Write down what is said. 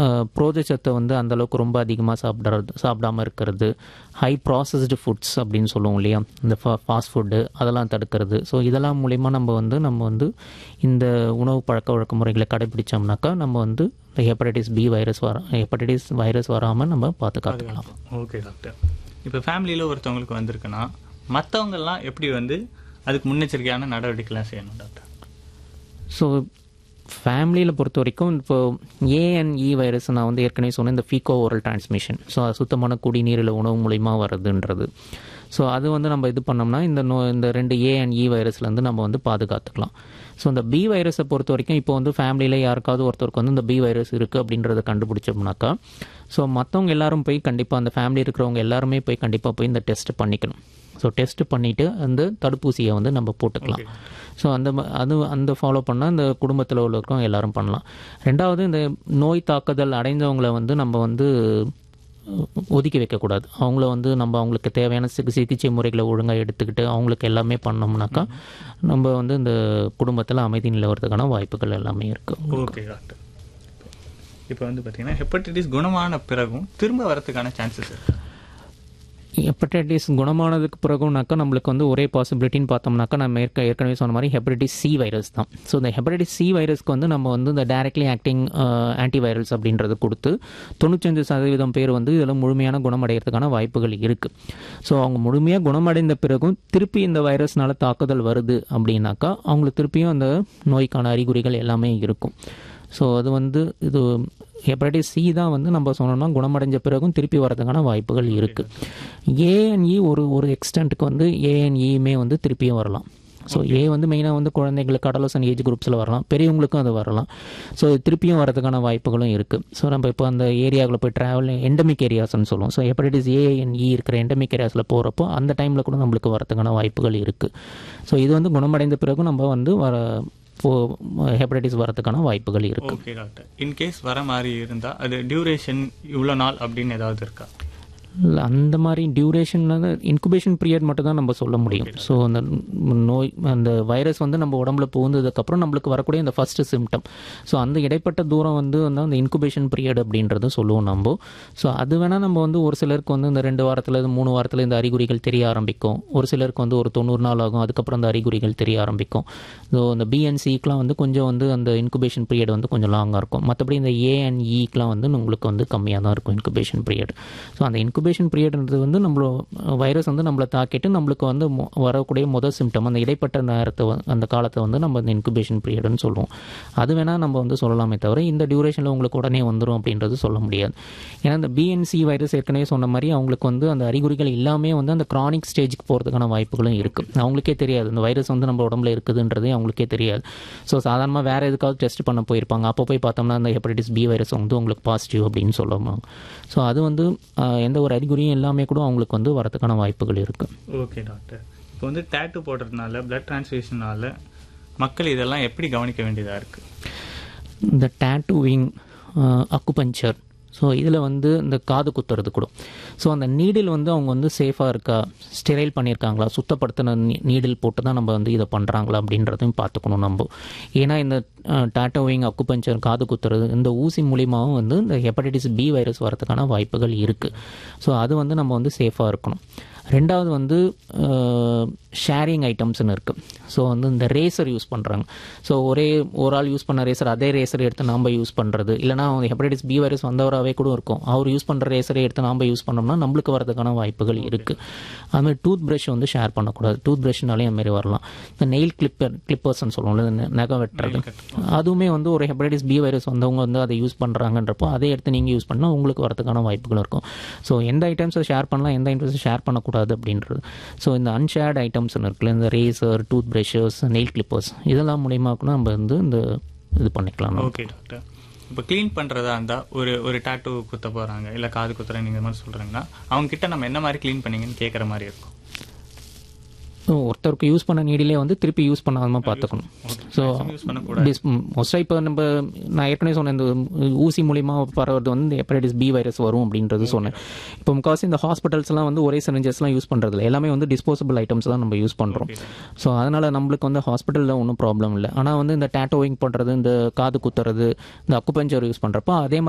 புரோதச்சத்தை வந்து அந்த அளவுக்கு ரொம்ப அதிகமாக சாப்பிட்றது சாப்பிடாம இருக்கிறது ஹை ப்ராசஸ்டு ஃபுட்ஸ் அப்படின்னு சொல்லுவோம் இல்லையா இந்த ஃபாஸ்ட் ஃபுட்டு அதெல்லாம் தடுக்கிறது ஸோ இதெல்லாம் மூலிமா நம்ம வந்து நம்ம வந்து இந்த உணவு பழக்க வழக்க முறைகளை கடைபிடிச்சோம்னாக்கா நம்ம வந்து இந்த ஹெப்படைட்டிஸ் பி வைரஸ் வர ஹெப்படைட்டிஸ் வைரஸ் வராமல் நம்ம பார்த்து காத்துக்கலாம் ஓகே டாக்டர் இப்போ ஃபேமிலியில் ஒருத்தவங்களுக்கு வந்திருக்குன்னா மற்றவங்கெல்லாம் எப்படி வந்து அதுக்கு முன்னெச்சரிக்கையான நடவடிக்கைலாம் செய்யணும் டாக்டர் ஸோ ஃபேமிலியில் பொறுத்த வரைக்கும் இப்போ ஏஎன்இ வைரஸ் நான் வந்து ஏற்கனவே சொன்னேன் இந்த ஃபீகோ ஓரல் டிரான்ஸ்மிஷன் ஸோ சுத்தமான குடிநீரில் உணவு மூலிமா வருதுன்றது ஸோ அது வந்து நம்ம இது பண்ணோம்னா இந்த நோ இந்த ரெண்டு ஏஎன்இ வைரஸ்லேருந்து நம்ம வந்து பாதுகாத்துக்கலாம் ஸோ இந்த பி வைரஸை பொறுத்த வரைக்கும் இப்போ வந்து ஃபேமிலியில் யாருக்காவது ஒருத்தருக்கு வந்து இந்த பி வைரஸ் இருக்குது அப்படின்றத கண்டுபிடிச்சோம்னாக்கா ஸோ மற்றவங்க எல்லாரும் போய் கண்டிப்பாக அந்த ஃபேமிலி இருக்கிறவங்க எல்லாருமே போய் கண்டிப்பாக போய் இந்த டெஸ்ட் பண்ணிக்கணும் ஸோ டெஸ்ட் பண்ணிவிட்டு அந்த தடுப்பூசியை வந்து நம்ம போட்டுக்கலாம் ஸோ அந்த ம- அது அந்த ஃபாலோ பண்ணால் இந்த குடும்பத்தில் உள்ளவருக்கும் எல்லாரும் பண்ணலாம் ரெண்டாவது இந்த நோய் தாக்குதல் அடைந்தவங்களை வந்து நம்ம வந்து அஹ், ஒதுக்கி வைக்கக்கூடாது அவங்கள வந்து நம்ம அவங்களுக்கு தேவையான சிகி சிகிச்சை முறைகளை ஒழுங்காக எடுத்துக்கிட்டு அவங்களுக்கு எல்லாமே பண்ணோம்னாக்கா நம்ம வந்து இந்த குடும்பத்தில் அமைதி நிலவரத்துக்கான வாய்ப்புகள் எல்லாமே இருக்குது ஓகே டாக்டர் இப்போ வந்து பார்த்தீங்கன்னா ஹெப்படைட்டிஸ் குணமான பிறகும் திரும்ப வரதுக்கான சான்சஸ் இருக்கு ஹெப்படைட்டிஸ் குணமானதுக்கு பிறகுனாக்கா நம்மளுக்கு வந்து ஒரே பாசிபிலிட்டின்னு பார்த்தோம்னாக்கா நம்ம ஏற்க ஏற்கனவே சொன்ன மாதிரி ஹெப்படைட்டிஸ் சி வைரஸ் தான் ஸோ இந்த ஹெப்படைட்டிஸ் சி வைரஸ்க்கு வந்து நம்ம வந்து இந்த டைரக்ட்லி ஆக்டிங் ஆன்டிவைரல்ஸ் அப்படின்றது கொடுத்து தொண்ணூத்தஞ்சு சதவீதம் பேர் வந்து இதில் முழுமையான குணமடைகிறதுக்கான வாய்ப்புகள் இருக்குது ஸோ அவங்க முழுமையாக குணமடைந்த பிறகும் திருப்பி இந்த வைரஸ்னால தாக்குதல் வருது அப்படின்னாக்கா அவங்களுக்கு திருப்பியும் அந்த நோய்க்கான அறிகுறிகள் எல்லாமே இருக்கும் ஸோ அது வந்து இது ஹெப்படைட்டிஸ் சி தான் வந்து நம்ம சொன்னோம்னா குணமடைஞ்ச பிறகும் திருப்பி வரதுக்கான வாய்ப்புகள் இருக்குது ஏஎன்இ ஒரு ஒரு எக்ஸ்டென்ட்டுக்கு வந்து ஏஎன்இயுமே வந்து திருப்பியும் வரலாம் ஸோ ஏ வந்து மெயினாக வந்து குழந்தைங்களுக்கு அடலசன் ஏஜ் குரூப்ஸில் வரலாம் பெரியவங்களுக்கும் அது வரலாம் ஸோ திருப்பியும் வரதுக்கான வாய்ப்புகளும் இருக்குது ஸோ நம்ம இப்போ அந்த ஏரியாவில் போய் ட்ராவல் எண்டமிக் ஏரியாஸ்னு சொல்லுவோம் ஸோ ஹெப்படைட்டிஸ் ஏஎன்இ இருக்கிற எண்டமிக் ஏரியாஸில் போகிறப்போ அந்த டைமில் கூட நம்மளுக்கு வரதுக்கான வாய்ப்புகள் இருக்குது ஸோ இது வந்து குணமடைந்த பிறகும் நம்ம வந்து வர ஹெப்படைட்டிஸ் வரதுக்கான வாய்ப்புகள் இருக்குது ஓகே டாக்டர் இன்கேஸ் வர மாதிரி இருந்தால் அது டியூரேஷன் இவ்வளோ நாள் அப்படின்னு ஏதாவது இருக்கா இல்ல, அந்த மாதிரி டியூரேஷன் இன்குபேஷன் பீரியட் மட்டும் தான் நம்ம சொல்ல முடியும் ஸோ அந்த நோய் அந்த வைரஸ் வந்து நம்ம உடம்புல புகுந்ததுக்கப்புறம் நம்மளுக்கு வரக்கூடிய அந்த ஃபர்ஸ்ட் சிம்டம் ஸோ அந்த இடைப்பட்ட தூரம் வந்து வந்து அந்த இன்குபேஷன் பீரியட் அப்படின்றது சொல்லுவோம் நம்ம ஸோ அது வேணால் நம்ம வந்து ஒரு சிலருக்கு வந்து இந்த ரெண்டு வாரத்தில் இது மூணு வாரத்தில் இந்த அறிகுறிகள் தெரிய ஆரம்பிக்கும் ஒரு சிலருக்கு வந்து ஒரு தொண்ணூறு நாள் ஆகும் அதுக்கப்புறம் அந்த அறிகுறிகள் தெரிய ஆரம்பிக்கும் ஸோ இந்த பிஎன்சிக்கெலாம் வந்து கொஞ்சம் வந்து அந்த இன்குபேஷன் பீரியட் வந்து கொஞ்சம் லாங்காக இருக்கும் மற்றபடி இந்த ஏஎன்இக்கெலாம் வந்து உங்களுக்கு வந்து கம்மியாக தான் இருக்கும் இன்குபேஷன் பீரியட் ஸோ அந்த இன்குபேஷன் பீரியட்ன்றது வந்து நம்மள வைரஸ் வந்து நம்மளை தாக்கிட்டு நம்மளுக்கு வந்து மொ- வரக்கூடிய முதல் சிம்டம் அந்த இடைப்பட்ட நேரத்தை வந்து- அந்த காலத்தை வந்து நம்ம இந்த இன்குபேஷன் பீரியட்னு சொல்லுவோம் அது வேணால் நம்ம வந்து சொல்லலாமே தவிர இந்த டியூரேஷனில் உங்களுக்கு உடனே வந்துடும் அப்படின்றது சொல்ல முடியாது ஏன்னா இந்த பிஎன்சி வைரஸ் ஏற்கனவே சொன்ன மாதிரி அவங்களுக்கு வந்து அந்த அறிகுறிகள் எல்லாமே வந்து அந்த கிரானிக் ஸ்டேஜுக்கு போகிறதுக்கான வாய்ப்புகளும் இருக்குது அவங்களுக்கே தெரியாது இந்த வைரஸ் வந்து நம்ம உடம்புல இருக்குதுன்றதே அவங்களுக்கே தெரியாது ஸோ சாதாரணமாக வேறு எதுக்காவது டெஸ்ட் பண்ண போயிருப்பாங்க அப்போ போய் பார்த்தோம்னா அந்த ஹெப்படைட்டிஸ் பி வைரஸ் வந்து உங்களுக்கு பாசிட்டிவ் அப்படின்னு சொல்லுவாங்க ஸோ அது வந்து ஆஹ், எந்த ஒரு அறிகுறியும் எல்லாமே கூட அவங்களுக்கு வந்து வரதுக்கான வாய்ப்புகள் இருக்குது ஓகே டாக்டர் இப்போ வந்து டேட்டு போடுறதுனால பிளட் டிரான்ஸ்ஃபியூஷனால மக்கள் இதெல்லாம் எப்படி கவனிக்க வேண்டியதாக இருக்குது இந்த டேட்டூவிங் அக்குபஞ்சர் ஸோ இதில் வந்து இந்த காது குத்துறது கூட ஸோ அந்த நீடில் வந்து அவங்க வந்து சேஃபாக இருக்கா ஸ்டெரைல் பண்ணியிருக்காங்களா சுத்தப்படுத்தின நீடில் போட்டு தான் நம்ம வந்து இதை பண்ணுறாங்களா அப்படின்றதையும் பார்த்துக்கணும் நம்ம ஏன்னா இந்த டாட்டோவிங் அக்குபஞ்சர் காது குத்துறது இந்த ஊசி மூலியமாகவும் வந்து இந்த ஹெப்படைட்டிஸ் பி வைரஸ் வரதுக்கான வாய்ப்புகள் இருக்குது ஸோ அது வந்து நம்ம வந்து சேஃபாக இருக்கணும் ரெண்டாவது வந்து ஷேரிங் ஐட்டம்ஸ்னு இருக்குது ஸோ வந்து இந்த ரேசர் யூஸ் பண்ணுறாங்க ஸோ ஒரே ஒரு ஆள் யூஸ் பண்ண ரேசர் அதே ரேசர் எடுத்து நாம் யூஸ் பண்ணுறது இல்லைனா ஹெப்படைட்டிஸ் பி வைரஸ் வந்தவராகவே கூட இருக்கும் அவர் யூஸ் பண்ணுற ரேசரை எடுத்து நாம் யூஸ் பண்ணோம்னா நம்மளுக்கு வரதுக்கான வாய்ப்புகள் இருக்குது அதுமாதிரி டூத் ப்ரஷ் வந்து ஷேர் பண்ணக்கூடாது டூத் ப்ரஷ்னாலேயும் அதுமாரி வரலாம் இந்த நெயில் கிளிப்பர் கிளிப்பர்ஸ்னு சொல்லுவோம்ல இந்த நெ- நகம் வெட்டுறது அதுவுமே வந்து ஒரு ஹெப்படைட்டிஸ் பி வைரஸ் வந்தவங்க வந்து அதை யூஸ் பண்ணுறாங்கன்றப்போ அதை எடுத்து நீங்கள் யூஸ் பண்ணால் உங்களுக்கு வரதுக்கான வாய்ப்புகள் இருக்கும் ஸோ எந்த ஐட்டம்ஸை ஷேர் பண்ணலாம் எந்த ஐட்டம்ஸை ஷேர் பண்ணக்கூடாது அப்படின்றது ஸோ இந்த அன்ஷேர்ட் ஐட்டம்ஸ்னு இருக்குல்ல இந்த razor tooth brushes nail clippers இதெல்லாம் மூலியமாக கூட நம்ம வந்து இந்த இது பண்ணிக்கலாம் நம்ம. ஓகே டாக்டர் இப்போ க்ளீன் பண்ணுறதா இருந்தால் ஒரு ஒரு டாட்டூ குத்த போகிறாங்க இல்லை காது குத்துறேன் நீங்கள் மாதிரி சொல்கிறீங்கன்னா அவங்க கிட்ட நம்ம என்ன மாதிரி க்ளீன் பண்ணீங்கன்னு கேட்குற மாதிரி இருக்கும் ஸோ ஒருத்தருக்கு யூஸ் பண்ண நீடிலே வந்து திருப்பி யூஸ் பண்ணாமல் பார்த்துக்கணும் ஸோ யூஸ் பண்ணக்கூடாது மோஸ்ட்டாக இப்போ நம்ம நான் ஏற்கனவே சொன்னேன் இந்த ஊசி மூலிமா பரவுறது வந்து இந்த ஹெப்படைட்டிஸ் பி வைரஸ் வரும் அப்படின்றது சொன்னேன் இப்போ முக்கால்வாசி இந்த ஹாஸ்பிட்டல்ஸ்லாம் வந்து ஒரே சிரிஞ்சஸ்லாம் யூஸ் பண்ணுறதில்ல எல்லாமே வந்து டிஸ்போசபிள் ஐட்டம்ஸ் தான் நம்ம யூஸ் பண்ணுறோம் ஸோ அதனால் நம்மளுக்கு வந்து ஹாஸ்பிட்டலில் ஒன்றும் ப்ராப்ளம் இல்லை ஆனால் வந்து இந்த டேட்டோவிங் பண்ணுறது இந்த காது குத்துறது இந்த அக்குபஞ்சர் யூஸ் பண்ணுறப்போ அதே மாதிரி